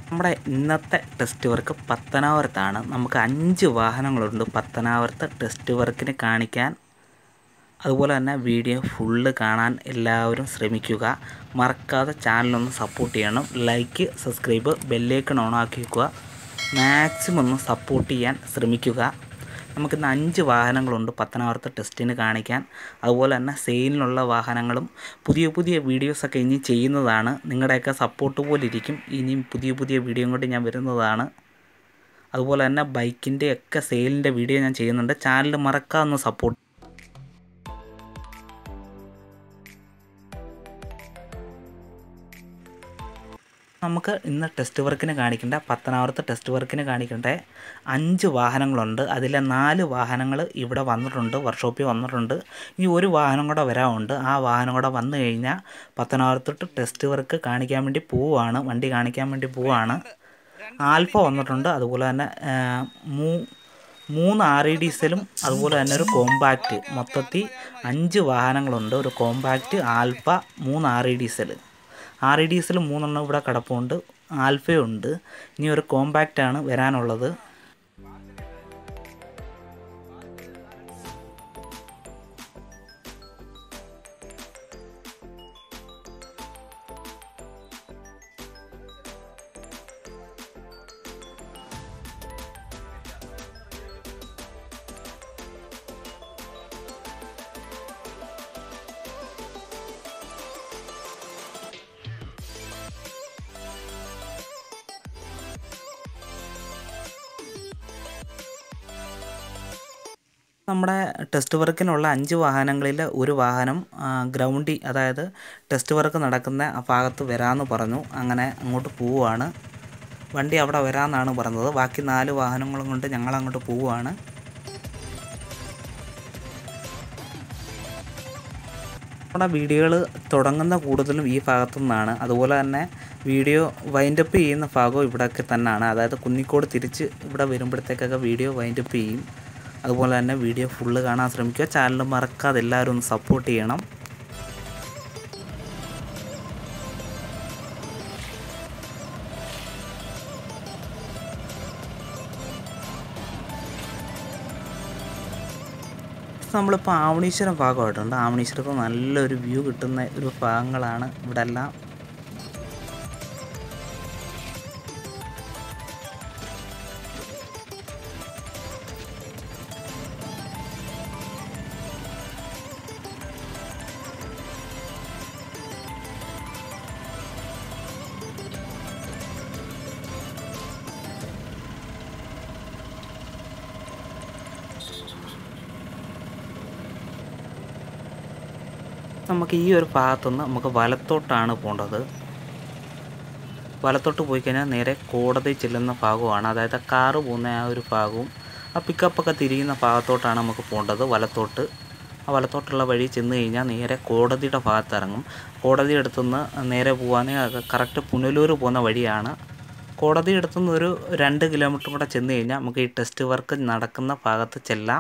നമ്മുടെ ഇന്നത്തെ test work പത്തനാപുരത്താണ് നമുക്ക് അഞ്ച് വാഹനങ്ങളുണ്ട് പത്തനാപുരത്ത് ടെസ്റ്റ് വർക്കിന് കാണിക്കാൻ അതുപോലെ തന്നെ വീഡിയോ ഫുള്ള് കാണാൻ എല്ലാവരും ശ്രമിക്കുക മറക്കാതെ ചാനലൊന്ന് സപ്പോർട്ട് ചെയ്യണം ലൈക്ക് സബ്സ്ക്രൈബ് ബെല്ലേക്കൺ ഓൺ ആക്കി വെക്കുക മാക്സിമം ഒന്ന് സപ്പോർട്ട് ചെയ്യാൻ ശ്രമിക്കുക നമുക്കിന്ന് അഞ്ച് വാഹനങ്ങളുണ്ട് പത്തനാപുരത്ത് ടെസ്റ്റിന് കാണിക്കാൻ അതുപോലെ തന്നെ സെയിലിനുള്ള വാഹനങ്ങളും പുതിയ പുതിയ വീഡിയോസൊക്കെ ഇനി ചെയ്യുന്നതാണ് നിങ്ങളുടെയൊക്കെ സപ്പോർട്ട് പോലെ ഇരിക്കും ഇനിയും പുതിയ പുതിയ വീഡിയോ കൊണ്ട് ഞാൻ വരുന്നതാണ് അതുപോലെ തന്നെ ബൈക്കിൻ്റെ ഒക്കെ സെയിലിൻ്റെ വീഡിയോ ഞാൻ ചെയ്യുന്നുണ്ട് ചാനൽ മറക്കാതെ ഒന്ന് സപ്പോർട്ട് നമുക്ക് ഇന്ന് ടെസ്റ്റ് വർക്കിന് കാണിക്കേണ്ട പത്തനാപുരത്ത് ടെസ്റ്റ് വർക്കിന് കാണിക്കേണ്ട അഞ്ച് വാഹനങ്ങളുണ്ട് അതിലെ നാല് വാഹനങ്ങൾ ഇവിടെ വന്നിട്ടുണ്ട് വർക്ക്ഷോപ്പിൽ വന്നിട്ടുണ്ട് ഇനി ഒരു വാഹനം കൂടെ വരാനുണ്ട് ആ വാഹനം കൂടെ വന്നു കഴിഞ്ഞാൽ പത്തനാപുരത്തോട്ട് ടെസ്റ്റ് വർക്ക് കാണിക്കാൻ വേണ്ടി പോവാണ് വണ്ടി കാണിക്കാൻ വേണ്ടി പോവാണ് ആൽഫ വന്നിട്ടുണ്ട് അതുപോലെ തന്നെ ആ, മൂ മൂന്ന് ആർ ഇ ഡീസലും അതുപോലെ തന്നെ ഒരു കോമ്പാക്റ്റ് മൊത്തത്തിൽ അഞ്ച് വാഹനങ്ങളുണ്ട് ഒരു കോമ്പാക്റ്റ് ആൽഫ മൂന്ന് R E diesel R E diesel മൂന്നെണ്ണം ഇവിടെ കിടപ്പുണ്ട് ആൽഫയുണ്ട് ഇനി ഒരു കോമ്പാക്റ്റ് ആണ് വരാനുള്ളത് നമ്മുടെ ടെസ്റ്റ് വർക്കിനുള്ള അഞ്ച് വാഹനങ്ങളിൽ ഒരു വാഹനം ഗ്രൗണ്ടിൽ അതായത് ടെസ്റ്റ് വർക്ക് നടക്കുന്ന ആ ഭാഗത്ത് വരാമെന്ന് പറഞ്ഞു അങ്ങനെ അങ്ങോട്ട് പോവുകയാണ് വണ്ടി അവിടെ വരാമെന്നാണ് പറഞ്ഞത് ബാക്കി നാല് വാഹനങ്ങളും കൊണ്ട് ഞങ്ങൾ അങ്ങോട്ട് പോവുകയാണ് നമ്മുടെ വീഡിയോകൾ തുടങ്ങുന്ന കൂടുതലും ഈ ഭാഗത്തു നിന്നാണ് അതുപോലെ തന്നെ വീഡിയോ വൈൻഡപ്പ് ചെയ്യുന്ന ഭാഗവും ഇവിടെയൊക്കെ തന്നെയാണ് അതായത് കുന്നിക്കോട് തിരിച്ച് ഇവിടെ വരുമ്പോഴത്തേക്കൊക്കെ വീഡിയോ വൈൻഡപ്പ് ചെയ്യും അതുപോലെ തന്നെ വീഡിയോ ഫുള്ള് കാണാൻ ശ്രമിക്കുക ചാനൽ മറക്കാതെ എല്ലാവരും ഒന്ന് സപ്പോർട്ട് ചെയ്യണം നമ്മളിപ്പോൾ ആവണീശ്വരം ഭാഗമായിട്ടുണ്ട് ആവണീശ്വരത്ത് നല്ലൊരു വ്യൂ കിട്ടുന്ന ഒരു ഭാഗങ്ങളാണ് ഇവിടെ എല്ലാം നമുക്ക് ഈ ഒരു ഭാഗത്തുനിന്ന് നമുക്ക് വലത്തോട്ടാണ് പോകേണ്ടത് വലത്തോട്ട് പോയി കഴിഞ്ഞാൽ നേരെ കോടതി ചെല്ലുന്ന ഭാഗമാണ് അതായത് കാറ് പോകുന്ന ആ ഒരു ഭാഗവും ആ പിക്കപ്പൊക്കെ തിരിയുന്ന ഭാഗത്തോട്ടാണ് നമുക്ക് പോകേണ്ടത് വലത്തോട്ട് ആ വലത്തോട്ടുള്ള വഴി ചെന്ന് കഴിഞ്ഞാൽ നേരെ കോടതിയുടെ ഭാഗത്ത് ഇറങ്ങും കോടതി അടുത്തുനിന്ന് നേരെ പോകാൻ കറക്റ്റ് പുനലൂർ പോകുന്ന വഴിയാണ് കോടതി അടുത്തുനിന്ന് ഒരു രണ്ട് കിലോമീറ്റർ കൂടെ ചെന്ന് കഴിഞ്ഞാൽ നമുക്ക് ഈ ടെസ്റ്റ് വർക്ക് നടക്കുന്ന ഭാഗത്ത് ചെല്ലാം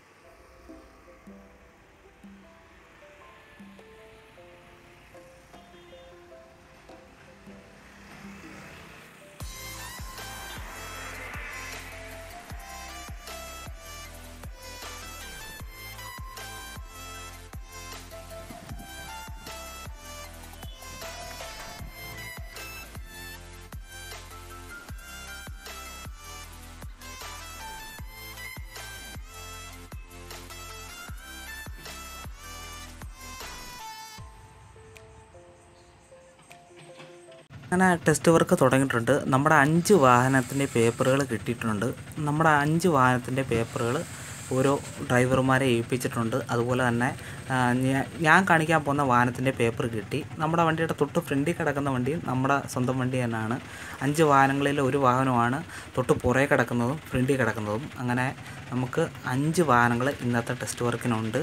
അങ്ങനെ ടെസ്റ്റ് വർക്ക് തുടങ്ങിയിട്ടുണ്ട് നമ്മുടെ അഞ്ച് വാഹനത്തിൻ്റെ പേപ്പറുകൾ കിട്ടിയിട്ടുണ്ട് നമ്മുടെ അഞ്ച് വാഹനത്തിൻ്റെ പേപ്പറുകൾ ഓരോ ഡ്രൈവർമാരെ ഏൽപ്പിച്ചിട്ടുണ്ട് അതുപോലെ തന്നെ ആ, ഞാ- ഞാൻ കാണിക്കാൻ പോകുന്ന വാഹനത്തിൻ്റെ പേപ്പർ കിട്ടി നമ്മുടെ വണ്ടിയുടെ തൊട്ട് ഫ്രണ്ടിൽ കിടക്കുന്ന വണ്ടി നമ്മുടെ സ്വന്തം വണ്ടി തന്നെയാണ് അഞ്ച് വാഹനങ്ങളിൽ ഒരു വാഹനമാണ് തൊട്ട് പുറകെ കിടക്കുന്നതും ഫ്രണ്ടിൽ കിടക്കുന്നതും അങ്ങനെ നമുക്ക് അഞ്ച് വാഹനങ്ങൾ ഇന്നത്തെ ടെസ്റ്റ് വർക്കിനുണ്ട്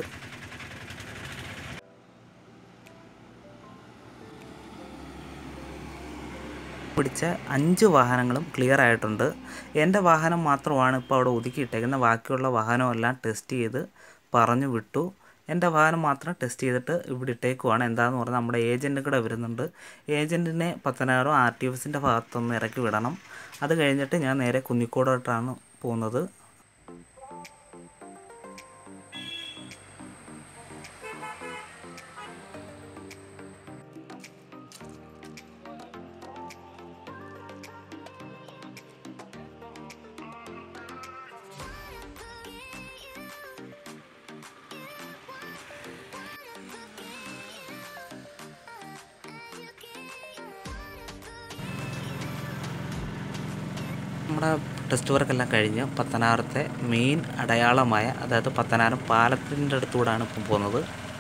പിടിച്ച അഞ്ച് വാഹനങ്ങളും ക്ലിയർ ആയിട്ടുണ്ട് എൻ്റെ വാഹനം മാത്രമാണ് ഇപ്പോൾ അവിടെ ഒതുക്കിയിട്ടേക്കുന്നത് ബാക്കിയുള്ള വാഹനമെല്ലാം ടെസ്റ്റ് ചെയ്ത് പറഞ്ഞു വിട്ടു എൻ്റെ വാഹനം മാത്രം ടെസ്റ്റ് ചെയ്തിട്ട് ഇവിടെ ഇട്ടേക്കുവാണ് എന്താണെന്ന് പറഞ്ഞാൽ നമ്മുടെ ഏജൻറ്റ് കൂടെ വരുന്നുണ്ട് ഏജൻറ്റിനെ പത്തനാപുരം ആർ ടി എഫിൻ്റെ ഭാഗത്തൊന്ന് ഇറക്കി വിടണം അത് കഴിഞ്ഞിട്ട് ഞാൻ നേരെ കുന്നിക്കോടോട്ടാണ് പോകുന്നത് നമ്മുടെ ടെസ്റ്റ് വർക്കെല്ലാം കഴിഞ്ഞ് പത്തനാപുരത്തെ മെയിൻ അടയാളമായ അതായത് പത്തനാപുരം പാലത്തിൻ്റെ അടുത്തൂടാണ് ഇപ്പം പോകുന്നത്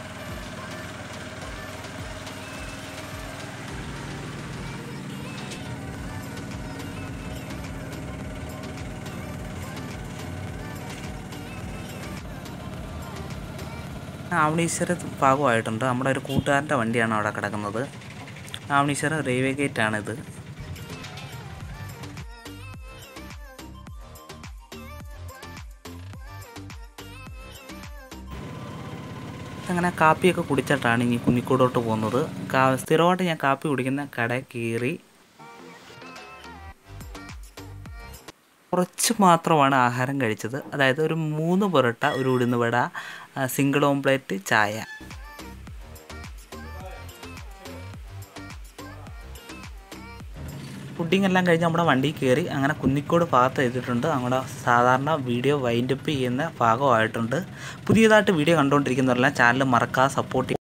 ആവണീശ്വര ഭാഗമായിട്ടുണ്ട് നമ്മുടെ ഒരു കൂട്ടുകാരൻ്റെ വണ്ടിയാണ് അവിടെ കിടക്കുന്നത് ആവണീശ്വര റെയിൽവേ ഗേറ്റാണിത് അങ്ങനെ കാപ്പിയൊക്കെ കുടിച്ചിട്ടാണ് ഇനി കുന്നിക്കോടോട്ട് പോകുന്നത് കാ സ്ഥിരമായിട്ട് ഞാൻ കാപ്പി കുടിക്കുന്ന കട കീറി കുറച്ച് മാത്രമാണ് ആഹാരം കഴിച്ചത് അതായത് ഒരു മൂന്ന് പൊറോട്ട ഒരു ഉഴുന്നുവട സിംഗിൾ ഓംപ്ലേറ്റ് ചായ ഫുഡിങ് എല്ലാം കഴിഞ്ഞ് നമ്മുടെ വണ്ടിയിൽ കയറി അങ്ങനെ കുന്നിക്കോട് ഭാഗത്ത് എത്തിയിട്ടുണ്ട് നമ്മുടെ സാധാരണ വീഡിയോ വൈൻഡപ്പ് ചെയ്യുന്ന ഭാഗമായിട്ടുണ്ട് പുതിയതായിട്ട് വീഡിയോ കണ്ടുകൊണ്ടിരിക്കുന്നവരെല്ലാം ചാനൽ മറക്കാതെ സപ്പോർട്ട്